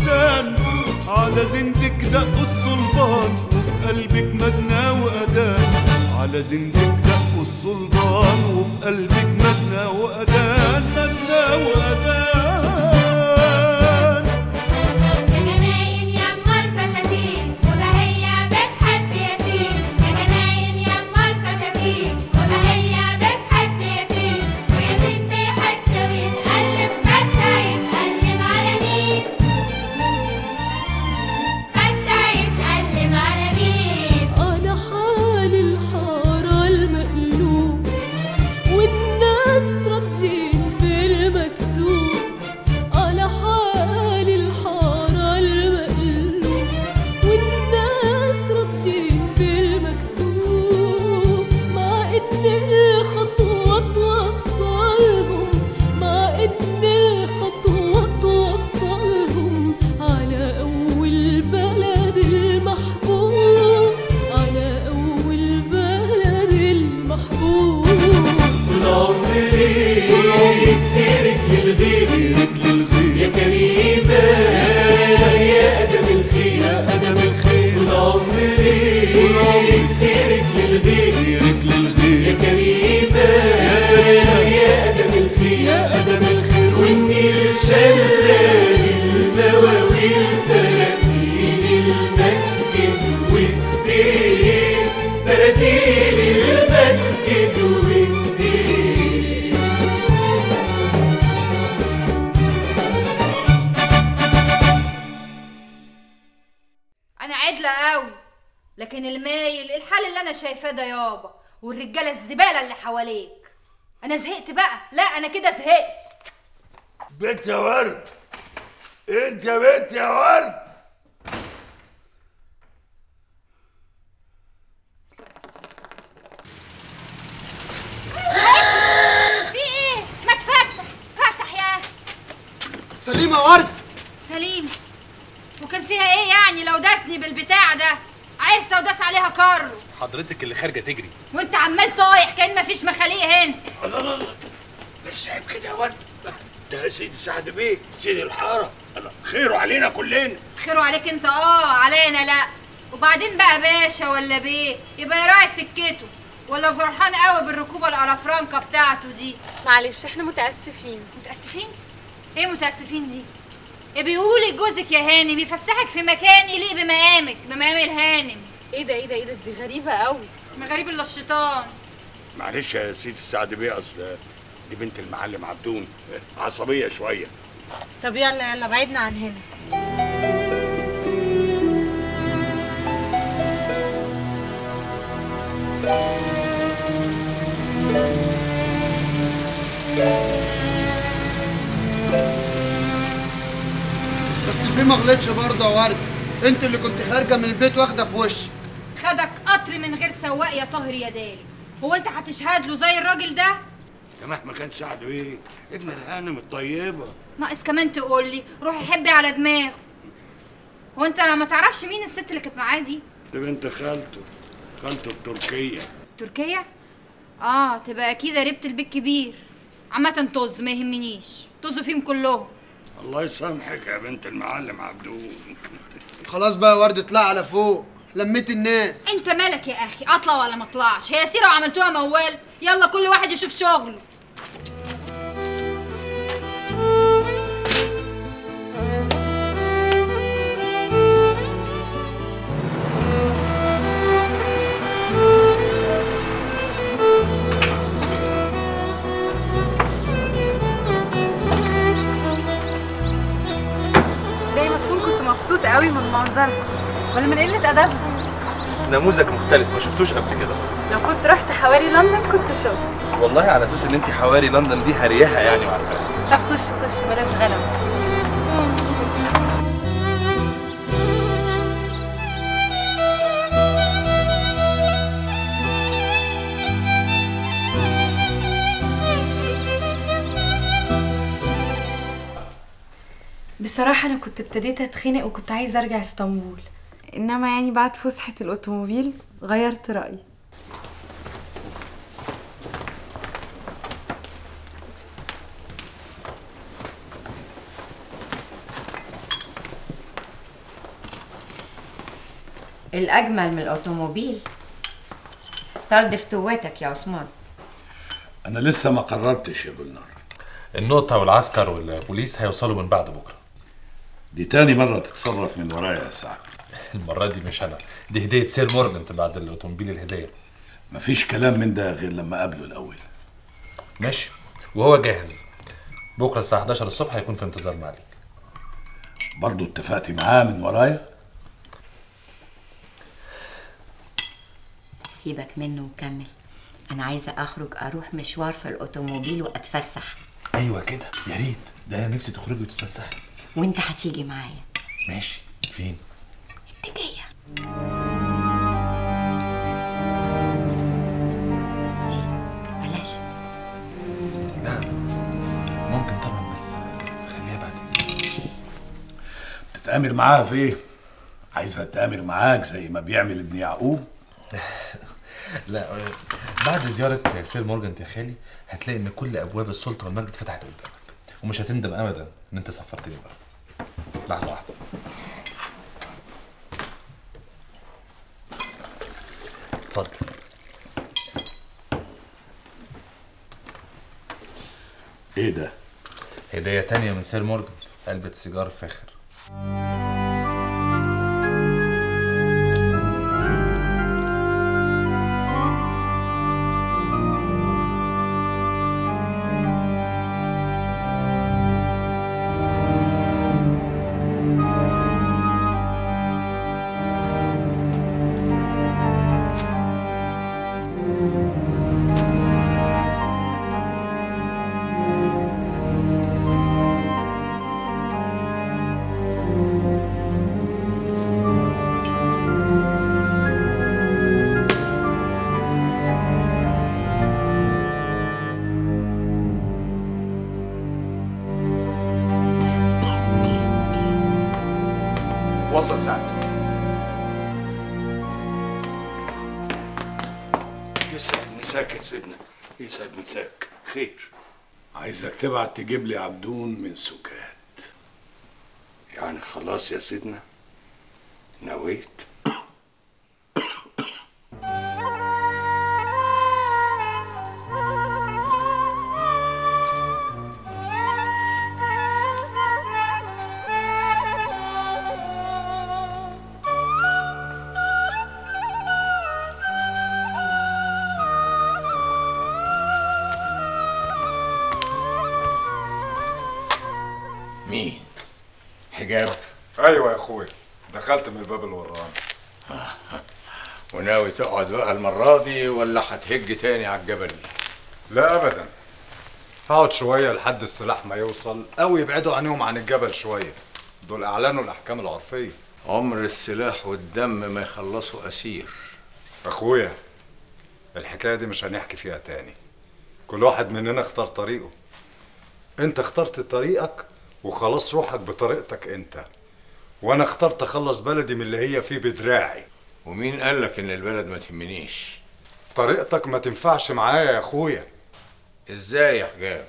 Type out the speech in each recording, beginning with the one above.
بستان على زندك دق الصلبان وفي قلبك مدنى وأذان على زندك دق الصلبان وفي قلبك مدنى وأذان مدنى وأذان يا جناين يما الفساتين وبهية بتحب ياسين يا جناين يما الفساتين وبهية بتحب ياسين وياسين بيحس ويتألم بس هيتألم على مين بس هيتألم على مين أنا حال الحارة المقلوب والناس راضيين بالمكتوب أنا حال الحارة المقلوب والناس راضيين بالمكتوب مع إن الخطوة توصلهم مع إن الخطوة توصلهم على أول بلد المحبوب على أول بلد المحبوب طول عمري غيرك للغير يا كريمة يا أدم الخير يا أدم الخير طول عمري غيرك للغير يا كريمة يا أدم الخير يا أدم الخير والنيل شلال المواويل تراتيل المسجد والدين تراتيل المسجد والدين انا عدله قوي لكن المايل الحال اللي انا شايفاه ده يابا والرجاله الزباله اللي حواليك انا زهقت بقى لا انا كده زهقت بنت يا ورد انت يا بنت يا ورد في ايه ما تفتح فتح يا اخي سليمة يا ورد سليم وكان فيها ايه يعني لو داسني بالبتاع ده عرسه وداس عليها كارو حضرتك اللي خارجه تجري وانت عمال طايح كان مفيش مخاليق هنا الله الله الله بس عيب كده يا ورد ده سيد سعد بيه سيد الحاره الله خيره علينا كلنا خيره عليك انت اه علينا لا وبعدين بقى باشا ولا بيه يبقى يراعي سكته ولا فرحان قوي بالركوبه الالافرانكا بتاعته دي معلش احنا متاسفين متاسفين ايه متاسفين دي يا بيقولوا لي جوزك يا هانم يفسحك في مكان يليق بمقامك بمقام الهانم ايه ده ايه ده ايه ده دي غريبه قوي ما غريب الا الشيطان معلش يا سيد السعد بيه اصل دي بنت المعلم عبدون عصبيه شويه طب يلا يلا بعدنا عن هنا بس البيه ما غلطش برضه يا ورد انت اللي كنت خارجة من البيت واخدة في وشك خدك قطر من غير سواق يا طاهر يا دالي هو انت هتشهد له زي الراجل ده ده مهما كان سعد بيه ابن الهانم الطيبه ناقص كمان تقول لي روحي حبي على دماغه هو انت ما تعرفش مين الست اللي كانت معاه دي دي بنت خالته خالته التركيه تركيا اه تبقى اكيد قريبة البيت كبير عامة طز ما يهمنيش طز فيهم كلهم الله يسامحك يا بنت المعلم عبدون خلاص بقى يا ورد اطلع على فوق لميت الناس انت مالك يا اخي اطلع ولا ما اطلعش هي سيره وعملتوها موال يلا كل واحد يشوف شغله زي ما تكون كنت مبسوطه قوي من منظرها ولا من قله ادبها نموذج مختلف ما شفتوش قبل كده لو كنت رحت حواري لندن كنت شفت والله على اساس ان انت حواري لندن دي هرياها يعني وعارفاها طب خش خش بلاش غلب بصراحة أنا كنت ابتديت أتخنق وكنت عايزة أرجع اسطنبول إنما يعني بعد فسحة الأوتوموبيل غيرت رأيي الأجمل من الأوتوموبيل طرد فتوتك يا عثمان انا لسه ما قررتش يا جولنار النقطة والعسكر والبوليس هيوصلوا من بعد بكرة دي تاني مرة تتصرف من ورايا يا سعد المرة دي مش أنا دي هدية سير مورجنت بعد الأوتوموبيل الهدية مفيش كلام من ده غير لما اقابله الاول ماشي وهو جاهز بكرة الساعة 11 الصبح هيكون في انتظار معاليك برضه اتفقت معاه من ورايا سيبك منه وكمل أنا عايزة أخرج أروح مشوار في الأوتوموبيل وأتفسح ايوه كده يا ريت ده انا نفسي تخرجي وتتفسحي وأنت هتيجي معايا ماشي فين اتجاهية بلاش لا ممكن طبعا بس خليها بعدين بتتآمر معاها في ايه؟ عايزها تتآمر معاك زي ما بيعمل ابن يعقوب لا آه، بعد زيارة سير مورجنت يا خالي هتلاقي إن كل أبواب السلطة والمجد فتحت قدامك ومش هتندم أبدا إن أنت سافرتني بقى لحظة واحدة اتفضل ايه ده؟ هدية تانية من سير مورجنت علبة سيجار فاخر وصل سعد يسعد مساك يا سيدنا يسعد مساك خير عايزك تبعت تجيب لي عبدون من سكات يعني خلاص يا سيدنا نويت مين؟ حجاب ايوه يا اخويا دخلت من الباب اللي ورانا وناوي تقعد بقى المرة دي ولا هتهج تاني على الجبل؟ لا ابدا هقعد شويه لحد السلاح ما يوصل او يبعدوا عنهم عن الجبل شويه دول اعلنوا الاحكام العرفيه عمر السلاح والدم ما يخلصوا أسير اخويا الحكايه دي مش هنحكي فيها تاني كل واحد مننا اختار طريقه انت اخترت طريقك وخلاص روحك بطريقتك انت وانا اخترت اخلص بلدي من اللي هي فيه بدراعي ومين قال لك ان البلد ما تهمنيش طريقتك ما تنفعش معايا يا اخويا ازاي يا حجاب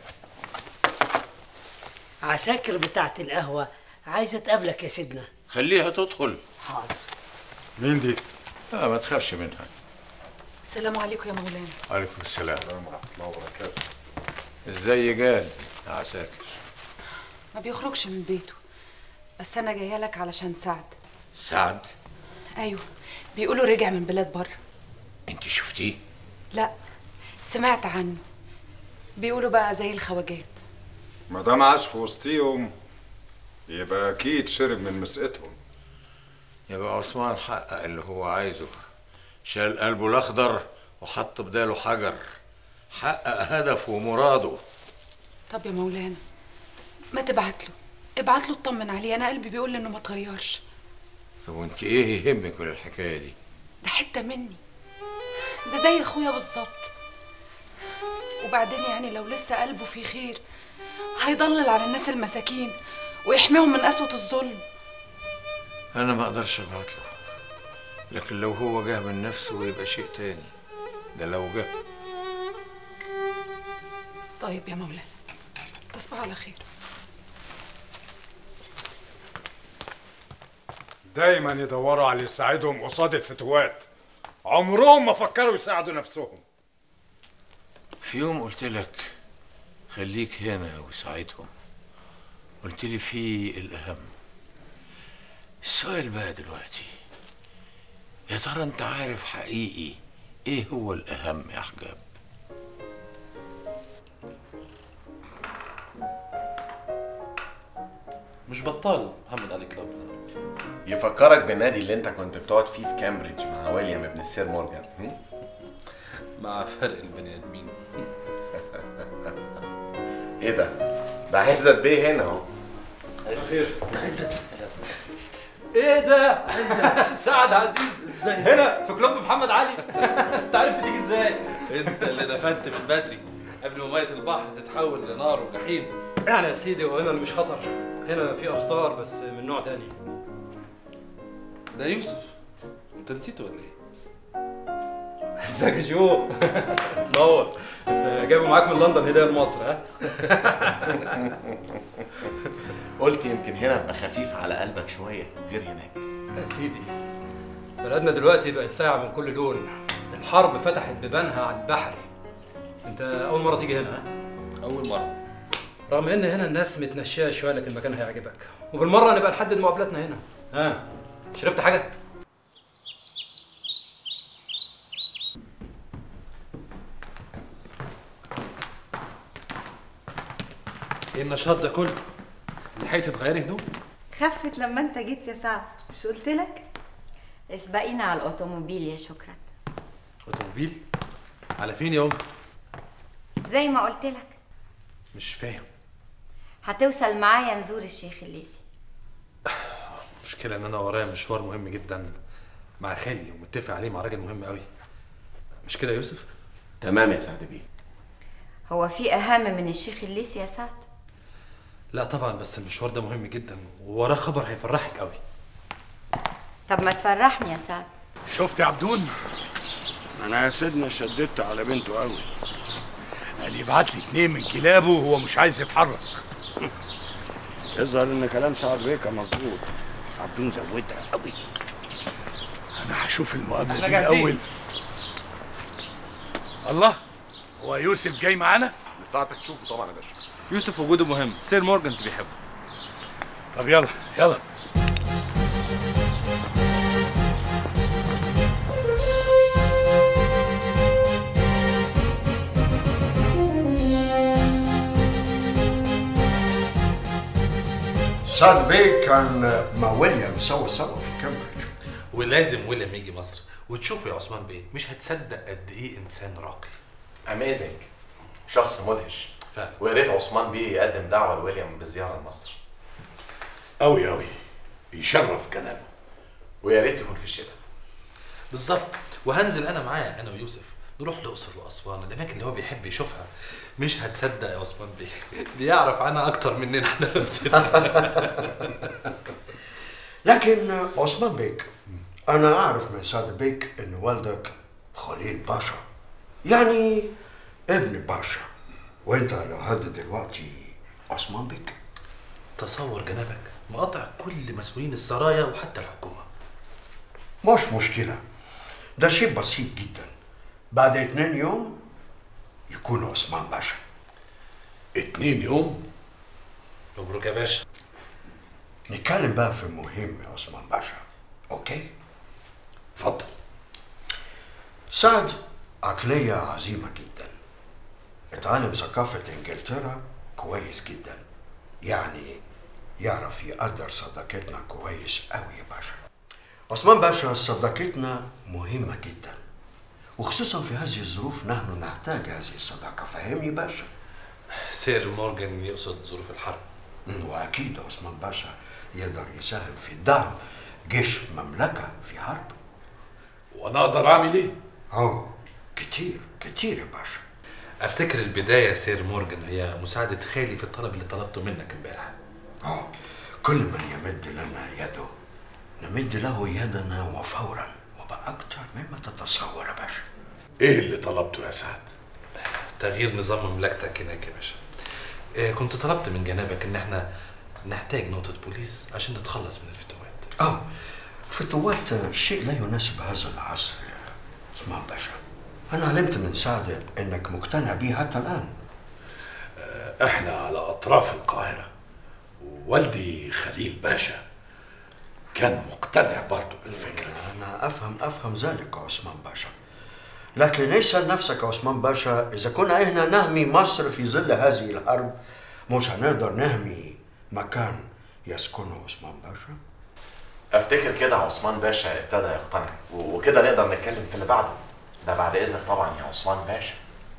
عساكر بتاعت القهوة عايزة تقابلك يا سيدنا خليها تدخل حاضر مين دي لا ما تخافش منها السلام عليكم يا مولانا عليكم السلام ورحمه الله وبركاته ازاي جاد يا عساكر ما بيخرجش من بيته بس انا جايه لك علشان سعد سعد ايوه بيقولوا رجع من بلاد بره انت شفتيه لا سمعت عنه بيقولوا بقى زي الخواجات ما دام عاش في وسطيهم يبقى اكيد شرب من مسقتهم يبقى عثمان حقق اللي هو عايزه شال قلبه الاخضر وحط بداله حجر حقق هدفه ومراده طب يا مولانا ما تبعت له ابعت له اطمن عليه انا قلبي بيقول لي انه ما اتغيرش طب وانت ايه يهمك من الحكايه دي ده حته مني ده زي اخويا بالظبط وبعدين يعني لو لسه قلبه فيه خير هيضلل على الناس المساكين ويحميهم من قسوة الظلم انا ما اقدرش ابعت له لكن لو هو جه من نفسه يبقى شيء تاني ده لو جه طيب يا مولانا تصبح على خير دايما يدوروا على اللي يساعدهم قصاد الفتوات عمرهم ما فكروا يساعدوا نفسهم في يوم قلت لك خليك هنا وساعدهم قلت لي في الأهم السؤال بقى دلوقتي يا ترى انت عارف حقيقي ايه هو الأهم يا حجاب مش بطال محمد علي كلاب يفكرك بالنادي اللي انت كنت بتقعد فيه في كامبريدج مع ويليام ابن السير مورجان هم؟ مع فرق البني ادمين ايه ده؟ ده عزت بيه هنا اهو خير عزت ايه ده عزت سعد عزيز ازاي هنا في كلوب محمد علي انت عرفت تيجي ازاي انت اللي نفدت من بدري قبل ما ميه البحر تتحول لنار وجحيم يعني يا سيدي وهنا اللي مش خطر هنا في اخطار بس من نوع تاني ده يوسف انت نسيته ولا ايه؟ ازيك يا جو نور انت جايبه معاك من لندن هديه لمصر ها قلت يمكن هنا ابقى خفيف على قلبك شويه غير هناك يا سيدي بلدنا دلوقتي بقت ساعة من كل لون الحرب فتحت بيبانها على البحري انت اول مرة تيجي هنا ها؟ اول مرة رغم ان هنا الناس متنشيه شويه لكن المكان هيعجبك وبالمره نبقى نحدد مقابلتنا هنا ها شربت حاجه ايه النشاط ده كله لحقتي تغيري هدوم خفت لما انت جيت يا سعد مش قلت لك اسبقينا على الاوتوموبيل يا شكرا اوتوموبيل على فين يا ام زي ما قلت لك مش فاهم هتوصل معايا نزور الشيخ الليثي المشكله ان انا ورايا مشوار مهم جدا مع خالي ومتفق عليه مع راجل مهم قوي مش كده يا يوسف تمام يا سعد بيه هو في اهم من الشيخ الليثي يا سعد لا طبعا بس المشوار ده مهم جدا ووراه خبر هيفرحك قوي طب ما تفرحني يا سعد شفت يا عبدون انا يا سيدنا شددت على بنته قوي قال يبعت لي اتنين من كلابه وهو مش عايز يتحرك يظهر ان كلام سعد بيكا مظبوط عبدون زودها قوي انا هشوف احنا المقابله دي جاهزين. الاول الله هو يوسف جاي معانا لساعتك تشوفه طبعا يا باشا يوسف وجوده مهم سير مورجان بيحبه طب يلا يلا سعد بيه كان مع ويليام سوا سوا في كامبريدج ولازم ويليام يجي مصر وتشوفه يا عثمان بيه مش هتصدق قد ايه انسان راقي اميزنج شخص مدهش فعلا ويا ريت عثمان بيه يقدم دعوه لويليام بالزياره لمصر قوي قوي يشرف كلامه ويا ريت يكون في الشتاء بالظبط وهنزل انا معاه انا ويوسف نروح الاقصر واسوان الاماكن اللي هو بيحب يشوفها مش هتصدق يا عثمان بيه بيعرف عنها اكتر مننا احنا نفسنا لكن عثمان بيك انا اعرف من سعد بيك ان والدك خليل باشا يعني ابن باشا وانت لو هذا دلوقتي عثمان بيك تصور جنابك مقاطع كل مسؤولين السرايا وحتى الحكومه مش مشكلة ده شيء بسيط جدا بعد اتنين يوم يكون عثمان باشا اتنين يوم مبروك يا باشا نتكلم بقى في المهم يا عثمان باشا اوكي اتفضل سعد عقلية عظيمة جدا اتعلم ثقافة انجلترا كويس جدا يعني يعرف يقدر صداقتنا كويس قوي يا باشا عثمان باشا صداقتنا مهمة جدا وخصوصا في هذه الظروف نحن نحتاج هذه الصداقة فاهمني باشا سير مورجان يقصد ظروف الحرب مم، واكيد عثمان باشا يقدر يساهم في دعم جيش مملكة في حرب وانا اقدر اعمل ايه اه كتير كتير يا باشا افتكر البدايه سير مورجان هي مساعده خالي في الطلب اللي طلبته منك امبارح اه كل من يمد لنا يده نمد له يدنا وفورا وبأكثر مما تتصور يا باشا ايه اللي طلبته يا سعد تغيير نظام مملكتك هناك يا باشا آه، كنت طلبت من جنابك ان احنا نحتاج نقطة بوليس عشان نتخلص من الفتوات اه الفتوات شيء لا يناسب هذا العصر يا عثمان باشا أنا علمت من سعد إنك مقتنع به حتى الآن احنا على اطراف القاهره ووالدي خليل باشا كان مقتنع برضه بالفكره أنا أفهم أفهم ذلك يا عثمان باشا لكن اسأل نفسك يا عثمان باشا إذا كنا إحنا نهمي مصر في ظل هذه الحرب مش هنقدر نهمي مكان يسكنه عثمان باشا افتكر كده عثمان باشا ابتدى يقتنع و- وكده نقدر نتكلم في اللي بعده ده بعد اذنك طبعا يا عثمان باشا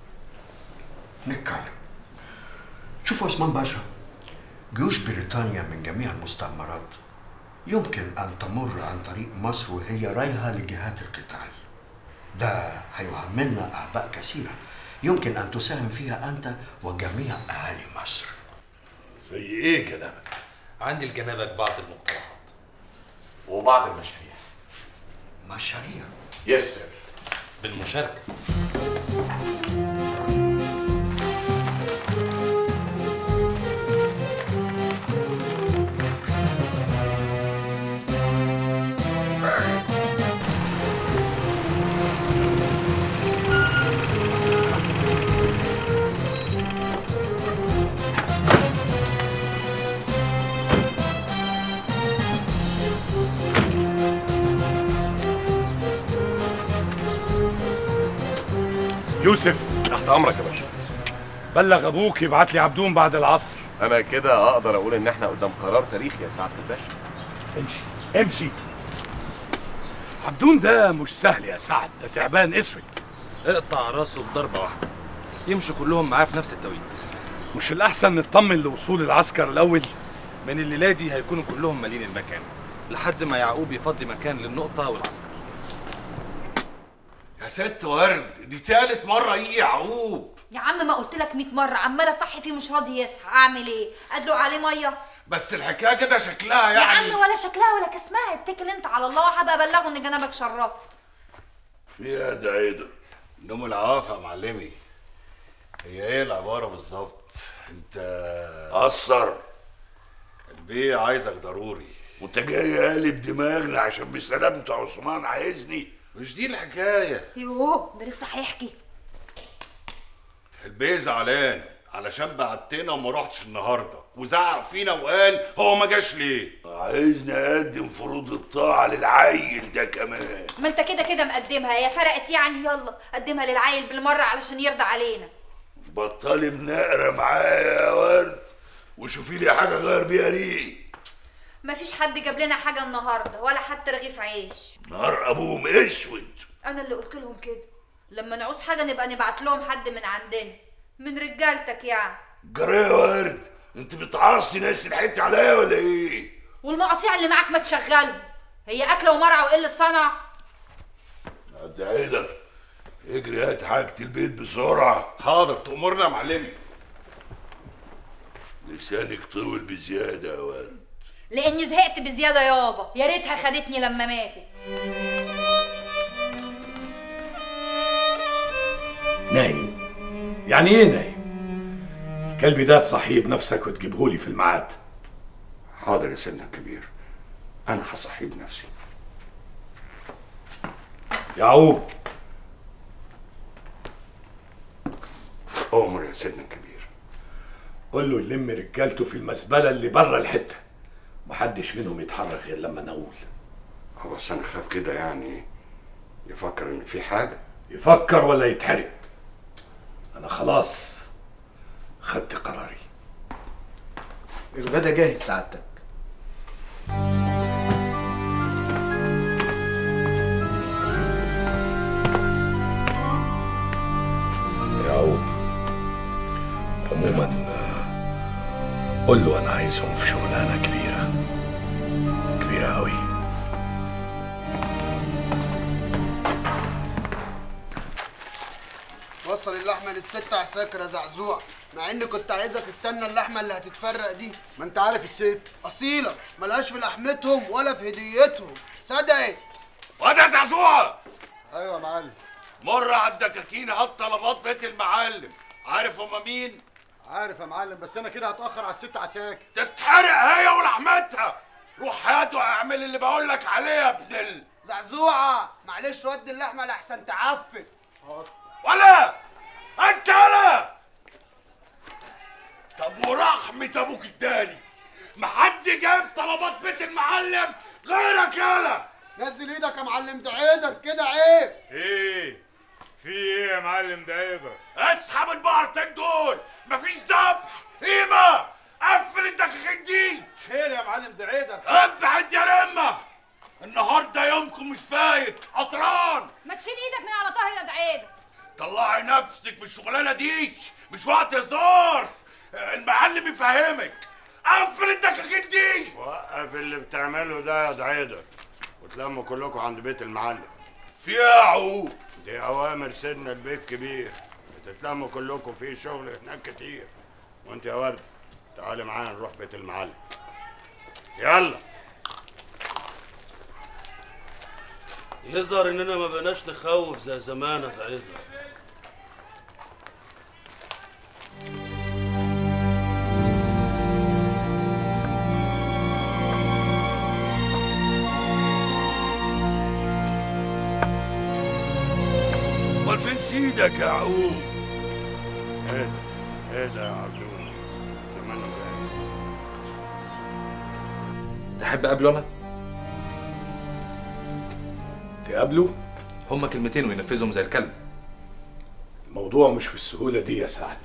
نتكلم شوف يا عثمان باشا جيوش بريطانيا من جميع المستعمرات يمكن أن تمر عن طريق مصر وهي رايحة لجهات القتال ده هيهملنا أعباء كثيرة يمكن أن تساهم فيها أنت وجميع أهالي مصر زي ايه جنابك عندي لجنابك بعض المقترحات وبعض المشاريع مشاريع يس سير بالمشاركه يوسف تحت امرك يا باشا بلغ ابوك يبعت لي عبدون بعد العصر انا كده اقدر اقول ان احنا قدام قرار تاريخي يا سعاده الباشا امشي امشي عبدون ده مش سهل يا سعد ده تعبان اسود اقطع راسه بضربه واحده يمشوا كلهم معاه في نفس التوقيت مش الاحسن نطمن لوصول العسكر الاول من الليله دي هيكونوا كلهم مالين المكان لحد ما يعقوب يفضي مكان للنقطه والعسكر يا ست ورد دي تالت مرة يجي يعقوب يا عم ما قلت لك 100 مره عمال اصحي فيه مش راضي يصحى اعمل ايه ادلق عليه ميه بس الحكاية كده شكلها يا يعني عم ولا شكلها ولا كسمها اتكل انت على الله وهبقى ابلغه ان جنابك شرفت فيها ده عيدر نوم العوافة يا معلمي هي ايه العبارة بالظبط انت قصر البيه عايزك ضروري وانت جاي قالب دماغنا عشان بسلامة عثمان عايزني مش دي الحكاية يوه ده لسه هيحكي البيه زعلان علشان بعتنا وما رحتش النهارده وزعق فينا وقال هو ما جاش ليه عايزني اقدم فروض الطاعة للعيل ده كمان ما انت كده كده مقدمها يا فرقت يعني يلا قدمها للعيل بالمره علشان يرضى علينا بطلي منقرة معايا يا ورد وشوفي لي حاجة غير بيها ريقي مفيش حد جاب لنا حاجه النهارده ولا حتى رغيف عيش نهار ابوهم اسود انا اللي قلت لهم كده لما نعوز حاجه نبقى نبعت لهم حد من عندنا من رجالتك يعني جرى يا ورد انت بتعصي ناس الحته عليا ولا ايه والمقاطيع اللي معاك ما تشغلهم هي اكله ومرعى وقله صنع عد عيدك اجري هات حاجة البيت بسرعة حاضر تأمرنا يا معلمي لسانك طول بزيادة يا ورد لاني زهقت بزياده يابا يا ريتها خدتني لما ماتت نايم يعني ايه نايم الكلب ده تصحيه بنفسك وتجيبهولي في الميعاد حاضر يا سيدنا الكبير انا هصحي بنفسي يعقوب أمر يا سيدنا الكبير قول له يلم رجالته في المزبله اللي بره الحته محدش منهم يتحرك غير لما انا اقول هو بس انا خاف كده يعني يفكر ان في حاجة يفكر ولا يتحرق انا خلاص خدت قراري الغدا جاهز سعادتك يعقوب عموما آه، قول له انا عايزهم في شغلانه كبيره كبيره قوي وصل اللحمه للست عساكر يا زعزوع مع اني كنت عايزك تستنى اللحمه اللي هتتفرق دي ما انت عارف الست اصيله ملهاش في لحمتهم ولا في هديتهم صدقت واد يا زعزوعة ايوه يا معلم مر على الدكاكين هات طلبات بيت المعلم عارف هما مين؟ عارف يا معلم بس انا كده هتاخر على الست عساكر تتحرق هي ولحمتها روح هات واعمل اللي بقول لك عليه يا ابن ال... زعزوعه معلش ودي اللحمه لحسن تعفن ولا انت ولا طب ورحمة ابوك التاني محد جاب طلبات بيت المعلم غيرك يالا نزل ايدك يا معلم دعيدر كده عيب ايه في ايه يا معلم دايبر اسحب البقرتين دول مفيش ذبح قيمة قفل الدكاكين دي خير يا معلم دعيدر ابعد يا رمة النهارده يومكم مش فايت قطران ما تشيل ايدك من على طاهر يا دعيدة طلعي نفسك من الشغلانه دي مش وقت هزار المعلم يفهمك قفل الدكاكين دي وقف اللي بتعمله ده يا دعيدر وتلموا كلكم عند بيت المعلم في يعقوب دي اوامر سيدنا البيت كبير تتلموا كلكم في شغل هناك كتير وانت يا ورد تعالي معانا نروح بيت المعلم يلا يظهر اننا ما بقناش نخوف زي زمان يا دعيدر امال فين سيدك يا يعقوب ايه ايه ده يا عبدون زمانه جاي تحب اقابله انا؟ تقابله؟ هما كلمتين وينفذهم زي الكلب الموضوع مش بالسهولة دي يا سعد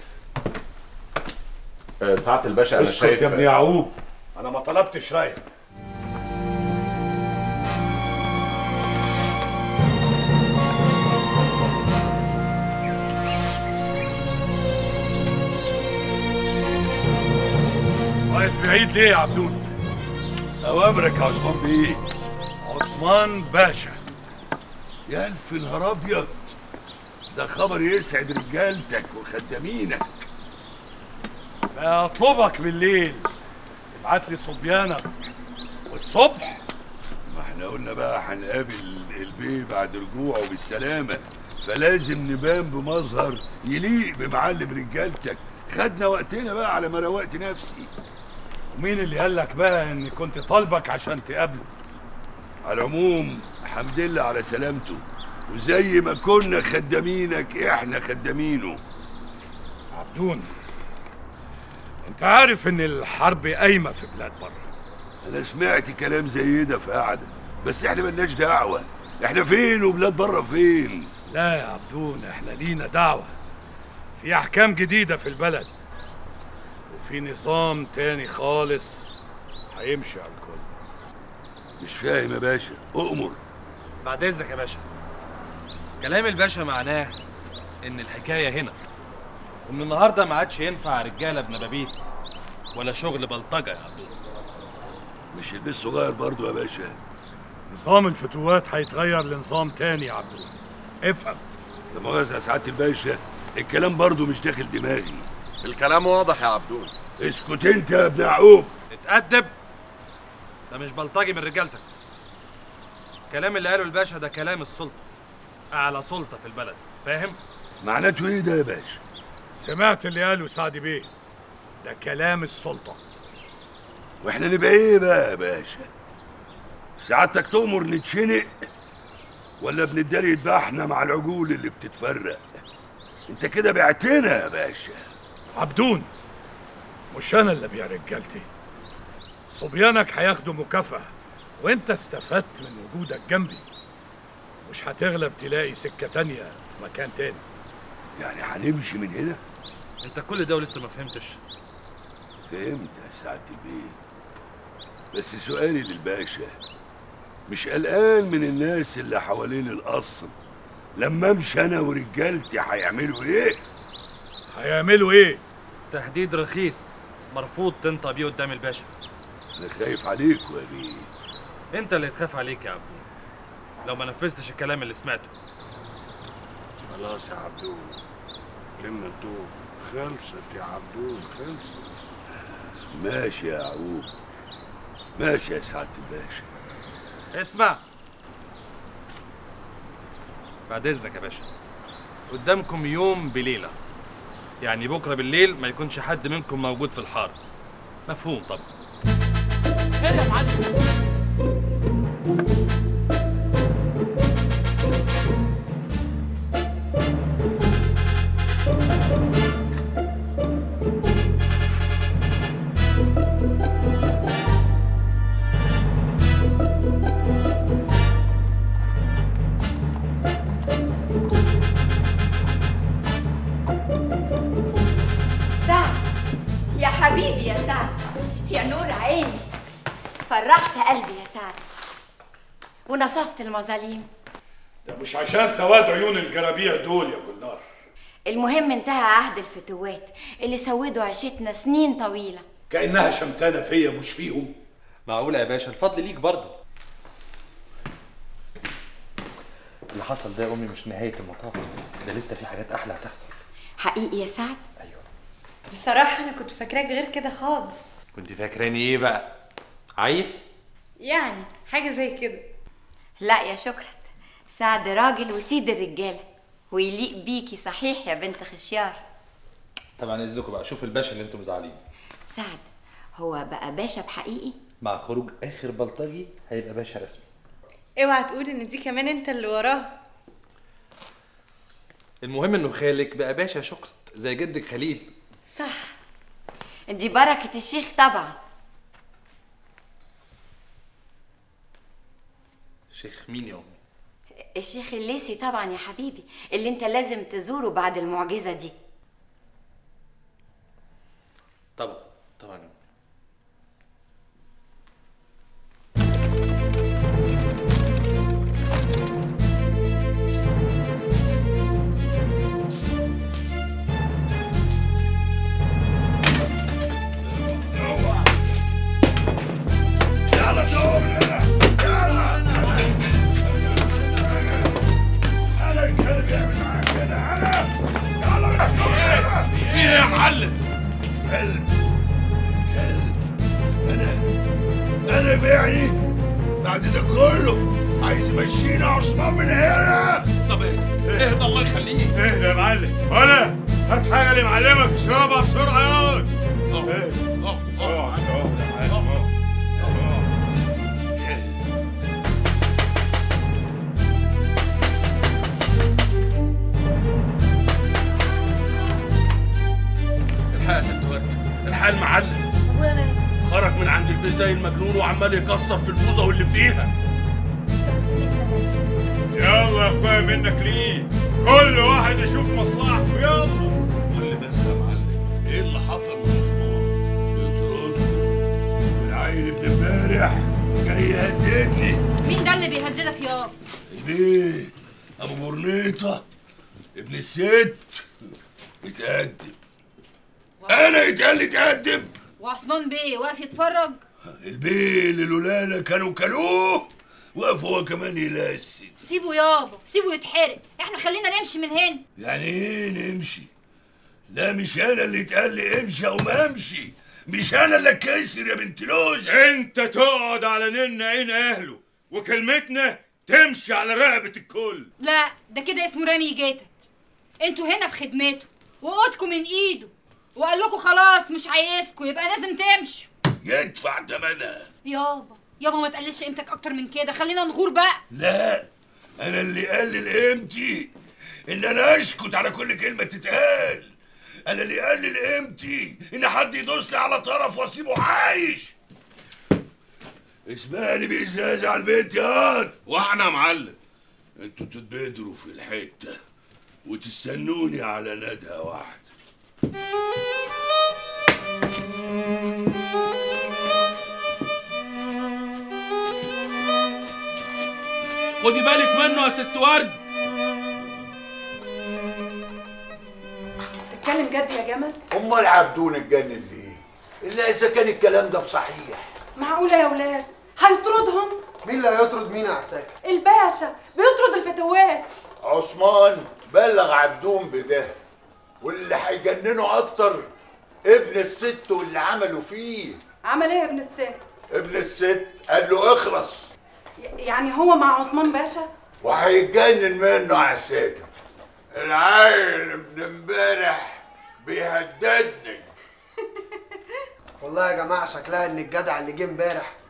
سعادة الباشا أنا اسكت شايف يا ابن يعقوب أنا ما طلبتش رأيك واقف بعيد ليه يا عبدون؟ اوامرك يا عثمان بيه عثمان باشا يا الف نهار ابيض ده خبر يسعد رجالتك وخدامينك اطلبك بالليل ابعت لي صبيانك والصبح ما احنا قلنا بقى هنقابل البيه بعد رجوعه بالسلامة فلازم نبان بمظهر يليق بمعلم رجالتك خدنا وقتنا بقى على ما روقت نفسي ومين اللي قال لك بقى اني كنت طالبك عشان تقابله على العموم الحمد لله على سلامته وزي ما كنا خدامينك احنا خدامينه عبدون انت عارف ان الحرب قايمه في بلاد بره انا سمعت كلام زي ده في قعده بس احنا ملناش دعوه احنا فين وبلاد بره فين لا يا عبدون احنا لينا دعوه في احكام جديده في البلد وفي نظام تاني خالص هيمشي على الكل مش فاهم يا باشا اؤمر بعد اذنك يا باشا كلام الباشا معناه ان الحكايه هنا ومن النهارده ما عادش ينفع رجاله بنبابيت ولا شغل بلطجه يا عبدون مش البيت صغير برضو يا باشا نظام الفتوات هيتغير لنظام تاني يا عبدون افهم لا مؤاخذة يا سعادة الباشا الكلام برضو مش داخل دماغي الكلام واضح يا عبدون اسكت انت يا ابن يعقوب اتأدب ده مش بلطجي من رجالتك الكلام اللي قاله الباشا ده كلام السلطه اعلى سلطه في البلد فاهم معناته ايه ده يا باشا سمعت اللي قاله سعد بيه ده كلام السلطه واحنا نبقى ايه بقى يا باشا سعادتك تؤمر نتشنق ولا بنداري يذبحنا مع العجول اللي بتتفرق انت كده بعتنا يا باشا عبدون مش انا اللي بيع رجالتي صبيانك هياخدوا مكافأة وانت استفدت من وجودك جنبي مش هتغلب تلاقي سكة تانية في مكان تاني يعني هنمشي من هنا انت كل ده ولسه ما فهمتش فهمت يا سعادة البيه بس سؤالي للباشا مش قلقان من الناس اللي حوالين القصر لما امشي انا ورجالتي هيعملوا ايه هيعملوا ايه تهديد رخيص مرفوض تنطق بيه قدام الباشا انا خايف عليكوا يا بيه انت اللي تخاف عليك يا عبدون لو ما نفذتش الكلام اللي سمعته خلاص يا عبدون لما الدور خلصت يا عبدون خلصت ماشي يا يعقوب ماشي يا سعادة الباشا اسمع بعد اذنك يا باشا قدامكم يوم بليله يعني بكره بالليل ما يكونش حد منكم موجود في الحاره مفهوم طبعا ايه يا معلم سعد يا حبيبي يا سعد يا نور عيني فرحت قلبي يا سعد ونصفت المظاليم ده مش عشان سواد عيون الجرابيع دول يا جلنار المهم انتهى عهد الفتوات اللي سودوا عيشتنا سنين طويلة كأنها شمتانة فيا مش فيهم معقولة يا باشا الفضل ليك برضه اللي حصل ده يا امي مش نهاية المطاف ده لسه في حاجات احلى هتحصل حقيقي يا سعد بصراحة أنا كنت فاكراك غير كده خالص كنت فاكراني ايه بقى عيل يعني حاجة زي كده لا يا شكرا سعد راجل وسيد الرجالة ويليق بيكي صحيح يا بنت خشيار طبعا اذنكم بقى شوف الباشا اللي انتم مزعلين سعد هو بقى باشا بحقيقي مع خروج اخر بلطجي هيبقى باشا رسمي اوعى تقول ان دي كمان انت اللي وراها المهم انه خالك بقى باشا شكرت زي جدك خليل صح دي بركة الشيخ طبعا شيخ مين يا امي الشيخ الليسي طبعا يا حبيبي اللي انت لازم تزوره بعد المعجزة دي طبعا طبعا يا أمي. يلا دور هنا يلا انا الكلب يعمل معاك كده انا يلا في ايه يا معلم كلب كلب انا انا بيعني بعد ده كله عايز يمشينا عثمان من هنا طب اهدى اهدى الله يخليك اهدى يا معلم ولا هات حاجه اللي معلمك اشربها بسرعه ياض اهدى اقعد اقعد يا معلم اقعد. الحق يا ست ورد الحق المعلم ابويا مالك خرج من عند البيت زي المجنون وعمال يكسر في البوظه واللي فيها يلا يا اخويا منك ليه كل واحد يشوف مصلحته يلا قول لي بس يا معلم ايه اللي حصل من عثمان يطردني العيل ابن امبارح جاي يهددني مين ده اللي بيهددك يابا ليه ابو برنيطه ابن الست اتقدم انا يتقال لي اتقدم وعثمان بيه واقف يتفرج البيه اللي لولانا كانوا كلوه وقف هو كمان يلسن سيبه يابا سيبه يتحرق احنا خلينا نمشي من هنا يعني ايه نمشي لا مش انا اللي اتقال لي امشي او ما امشي مش انا اللي اتكسر يا بنت لوز انت تقعد على نن عين اهله وكلمتنا تمشي على رقبه الكل لا ده كده اسمه رامي جاتت انتوا هنا في خدمته وقودكم من ايده وقال لكم خلاص مش عايزكم يبقى لازم تمشوا يدفع تمنها يابا يابا ما تقللش قيمتك اكتر من كده خلينا نغور بقى لا انا اللي قلل قيمتي ان انا اسكت على كل كلمه تتقال انا اللي قلل قيمتي ان حد يدوس لي على طرف واسيبه عايش اسمعني بإزاز على البيت ياض واحنا يا معلم انتوا تتبدروا في الحته وتستنوني على ندهه واحده خدي بالك منه يا ست ورد تتكلم جد يا جمل امال عبدون اتجنن ليه؟ الا اذا كان الكلام ده بصحيح معقولة يا ولاد هيطردهم مين اللي هيطرد مين يا عساكر الباشا بيطرد الفتوات عثمان بلغ عبدون بده واللي هيجننه اكتر ابن الست واللي عملوا فيه عمل ايه يا ابن الست ابن الست قال له اخلص ي- يعني هو مع عثمان باشا وهيتجنن منه عساكر العيل ابن امبارح بيهددني والله يا جماعه شكلها ان الجدع اللي جه امبارح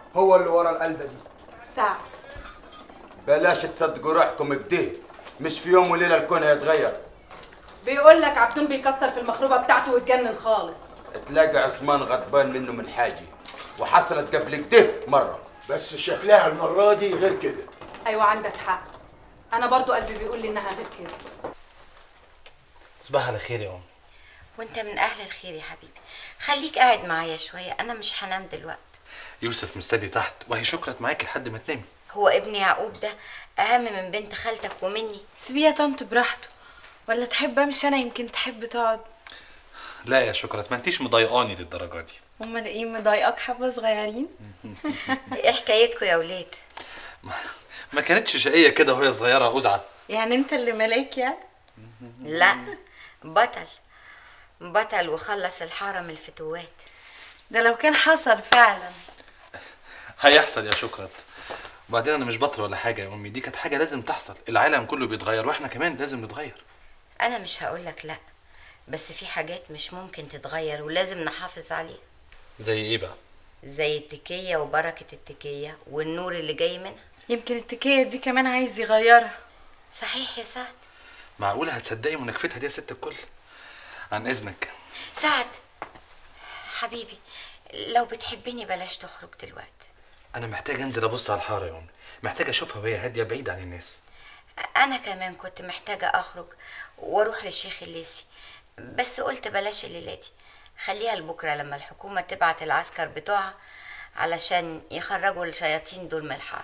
هو اللي ورا القلبه دي سعد بلاش تصدقوا روحكم كده مش في يوم وليله الكون هيتغير بيقول لك عبدون بيكسر في المخروبه بتاعته واتجنن خالص تلاقي عثمان غضبان منه من حاجه وحصلت قبل كده مره بس شكلها المره دي غير كده ايوه عندك حق انا برضو قلبي بيقول لي انها غير كده صباح على خير يا ام وانت من اهل الخير يا حبيبي خليك قاعد معايا شويه انا مش هنام دلوقتي يوسف مستني تحت وهي شكرت معاكي لحد ما تنامي هو ابن يعقوب ده اهم من بنت خالتك ومني سيبيه يا طنط براحته ولا تحب امشي انا يمكن تحب تقعد لا يا شكرت ما انتيش مضايقاني للدرجه دي امال ايه مضايقاك حبه صغيرين ايه حكايتكم يا ولاد ما كانتش شقيه كده وهي صغيره أزعة يعني انت اللي ملاك يعني لا بطل بطل وخلص الحاره من الفتوات ده لو كان حصل فعلا هيحصل يا شكرت وبعدين انا مش بطل ولا حاجه يا امي دي كانت حاجه لازم تحصل العالم كله بيتغير واحنا كمان لازم نتغير انا مش هقولك لا بس في حاجات مش ممكن تتغير ولازم نحافظ عليها زي ايه بقى زي التكية وبركة التكية والنور اللي جاي منها يمكن التكية دي كمان عايز يغيرها صحيح يا سعد معقوله هتصدقي مناكفتها دي يا ست الكل عن اذنك سعد حبيبي لو بتحبني بلاش تخرج دلوقتي انا محتاج انزل ابص على الحاره يا امي محتاج اشوفها وهي هاديه بعيد عن الناس انا كمان كنت محتاجة اخرج واروح للشيخ الليسي بس قلت بلاش الليلة دي خليها لبكرة لما الحكومة تبعت العسكر بتوعها علشان يخرجوا الشياطين دول من الحارة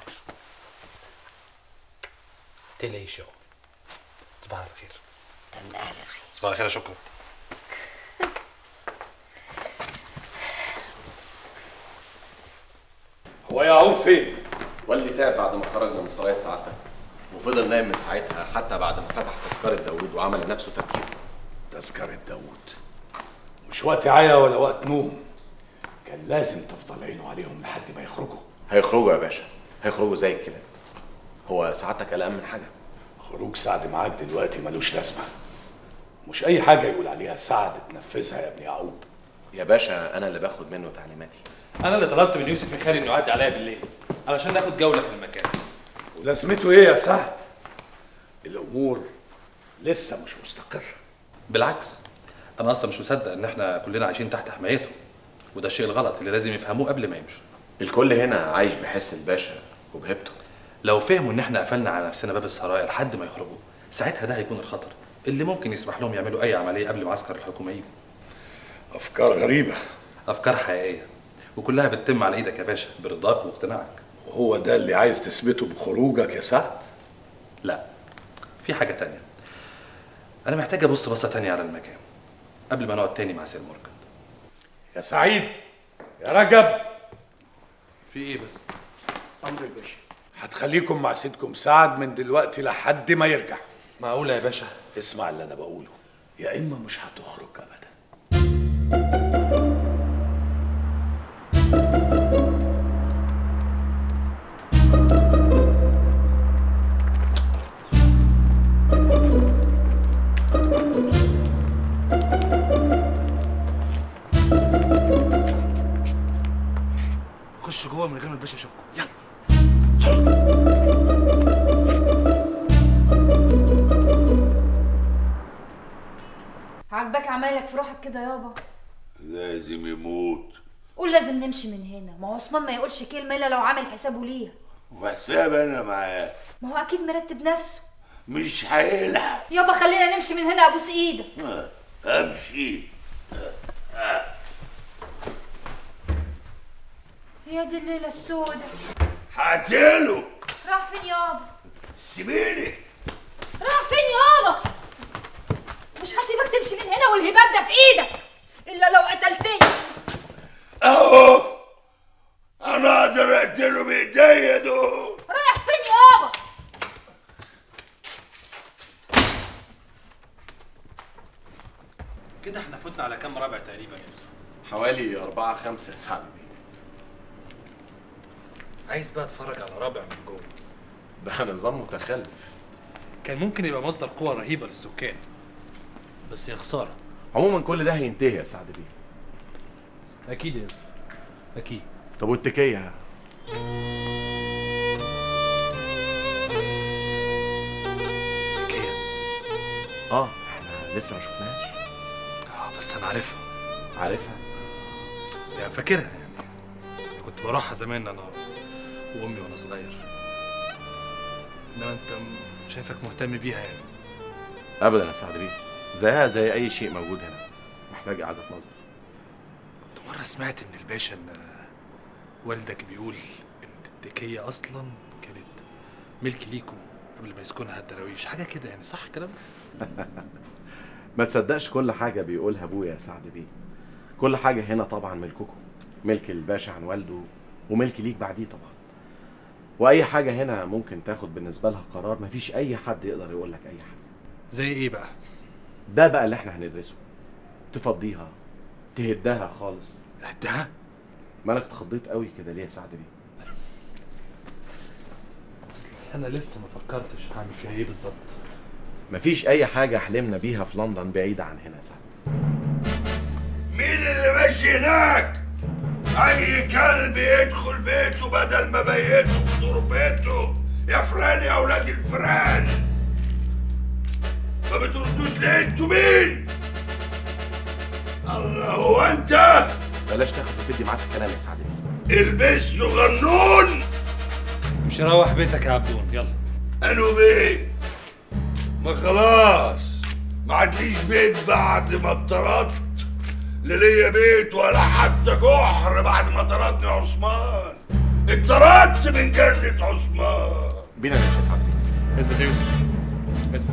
تلاقيش يا أمي. صباح الخير انت من اهل الخير صباح الخير يا شكرت هو يعقوب فين؟ والدي تعب بعد ما خرجنا من سرايا سعادتك وفضل نايم من ساعتها حتى بعد ما فتح تذكرة داوود وعمل لنفسه تبكير تذكرة داوود مش وقت عيا ولا وقت نوم كان لازم تفضل عينه عليهم لحد ما يخرجوا هيخرجوا يا باشا هيخرجوا زي كده هو سعادتك قلقان من حاجة خروج سعد معاك دلوقتي ملوش لازمة مش أي حاجة يقول عليها سعد تنفذها يا ابن يعقوب يا باشا أنا اللي باخد منه تعليماتي انا اللي طلبت من يوسف الخالي انه يعدي عليا بالليل علشان ناخد جوله في المكان ولازمته إيه يا سعد؟ الأمور لسه مش مستقرة بالعكس انا اصلا مش مصدق ان احنا كلنا عايشين تحت حمايته وده الشيء الغلط اللي لازم يفهموه قبل ما يمشوا الكل هنا عايش بحس الباشا وبهبته لو فهموا ان احنا قفلنا على نفسنا باب السرايا لحد ما يخرجوا ساعتها ده هيكون الخطر اللي ممكن يسمح لهم يعملوا اي عمليه قبل معسكر الحكومه يجوا افكار غريبه افكار حقيقيه وكلها بتتم على ايدك يا باشا برضاك واقتناعك وهو ده اللي عايز تثبته بخروجك يا سعد لا في حاجه تانية انا محتاج ابص بصه تانية على المكان قبل ما نقعد تاني مع سيد مورجان يا سعيد يا رجب في ايه بس امر الباشا هتخليكم مع سيدكم سعد من دلوقتي لحد ما يرجع معقوله يا باشا اسمع اللي انا بقوله يا اما مش هتخرج ابدا خش جوه من غير ما الباشا يشوفكم يلا عاجباك عمايلك في روحك كده يابا لازم يموت قول لازم نمشي من هنا ما هو عثمان ما يقولش كلمه الا لو عامل حسابه ليها وحساب انا معاه ما هو اكيد مرتب نفسه مش هيلحق يابا خلينا نمشي من هنا ابوس ايدك امشي يا دي الليله السودة هقتله راح فين يابا سيبيني راح فين يابا مش هسيبك تمشي من هنا والهباب ده في ايدك الا لو قتلتني اهو انا اقدر اقتله بايديا دول رايح فين يابا كده احنا فوتنا على كام ربع تقريبا يا يوسف حوالي أربعة خمسة يا سعد بيه عايز بقى اتفرج على رابع من جوه ده نظام متخلف كان ممكن يبقى مصدر قوة رهيبة للسكان بس يا خسارة عموما كل ده هينتهي يا سعد بيه أكيد يا يوسف أكيد طب والتكية اه احنا لسه ما شفناهاش اه بس انا عارفها عارفها يعني فاكرها يعني كنت بروحها زمان انا وامي وانا صغير انما انت م- شايفك مهتم بيها يعني ابدا يا سعد بيه زيها زي اي شيء موجود هنا محتاج اعاده نظر كنت مره سمعت ان الباشا ان والدك بيقول ان الدكيه اصلا كانت ملك ليكو قبل ما يسكنها الدراويش حاجه كده يعني صح الكلام ده؟ ما تصدقش كل حاجه بيقولها ابويا يا سعد بيه كل حاجه هنا طبعا ملككم ملك الباشا عن والده وملك ليك بعديه طبعا واي حاجه هنا ممكن تاخد بالنسبه لها قرار مفيش اي حد يقدر يقول لك اي حاجه زي ايه بقى ده بقى اللي احنا هندرسه تفضيها تهدها خالص هدها مالك اتخضيت قوي كده ليه يا سعد بيه انا لسه ما فكرتش هعمل فيها ايه بالظبط مفيش اي حاجه حلمنا بيها في لندن بعيده عن هنا يا سعد مين اللي ماشي هناك؟ أي كلب يدخل بيته بدل ما بيته في تربته يا فران يا أولاد الفران ما بتردوش ليه انتوا مين؟ الله هو أنت بلاش تاخد وتدي معاك في الكلام يا سعد بيه البس صغنون مش روح بيتك يا عبدون يلا أنو بيه ما خلاص ما عادليش بيت بعد ما اتطردت لا ليا بيت ولا حتى جحر بعد ما طردني عثمان اتطردت من جنة عثمان بينا نمشي يا سعد بيه اثبت يا يوسف اثبت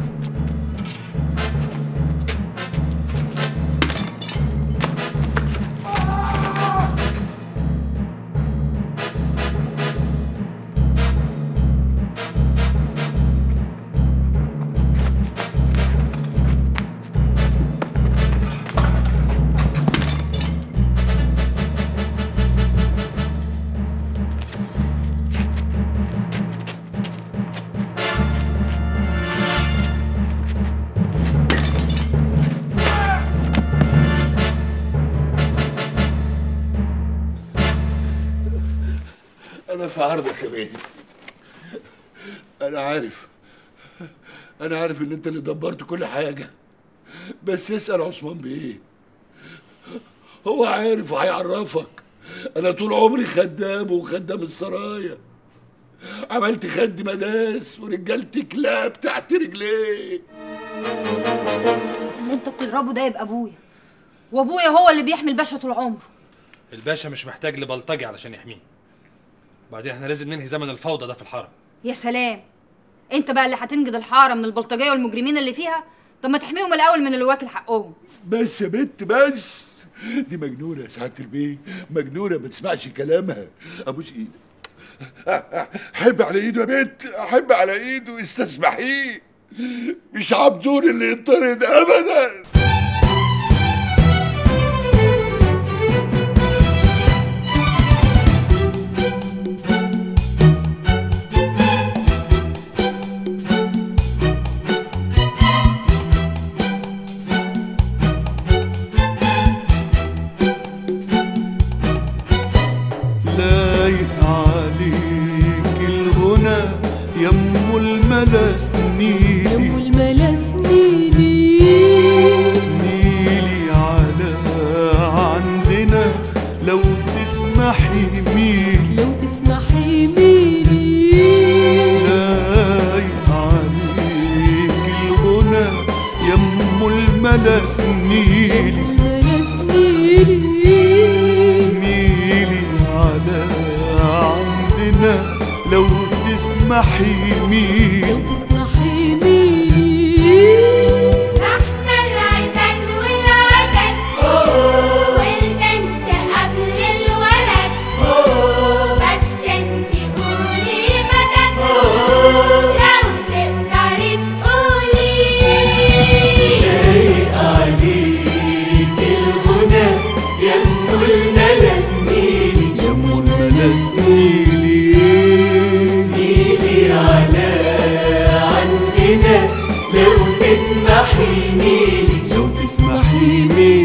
أنا في عرضك يا بيه أنا عارف أنا عارف إن أنت اللي دبرت كل حاجة بس اسأل عثمان بيه هو عارف وهيعرفك أنا طول عمري خدام وخدام السرايا عملت خد مداس ورجالتي كلاب تحت رجليه اللي انت بتضربه ده يبقى ابويا وابويا هو اللي بيحمي الباشا طول عمره الباشا مش محتاج لبلطجي علشان يحميه بعدين احنا لازم ننهي زمن الفوضى ده في الحرم يا سلام انت بقى اللي هتنجد الحاره من البلطجيه والمجرمين اللي فيها طب ما تحميهم الاول من اللي واكل حقهم بس يا بنت بس دي مجنونة يا سعادة البيه مجنونة ما تسمعش كلامها أبوس إيدك حب على إيده يا بنت حب على إيده استسمحيه مش عبدون اللي يطرد أبدا لايق عليك الغنى يم الملا سنيلي يم الملا سنيلي نيلي على عندنا لو تسمحي ميلي لو تسمحي ميلي لايق عليك الغنى يم الملا سنيلي الملا سنيلي ميلي على عندنا لو تسمحي ميلي لو تسمحي ميلي احنا العتاد والعدد والبنت قبل الولد بس انتي قولي مدد لو تقدري تقولي لايق عليك الغنى يم الملا سنيلي يم الملا سنيلي ميلي على عندنا لو تسمحي ميلي لو تسمحي ميلي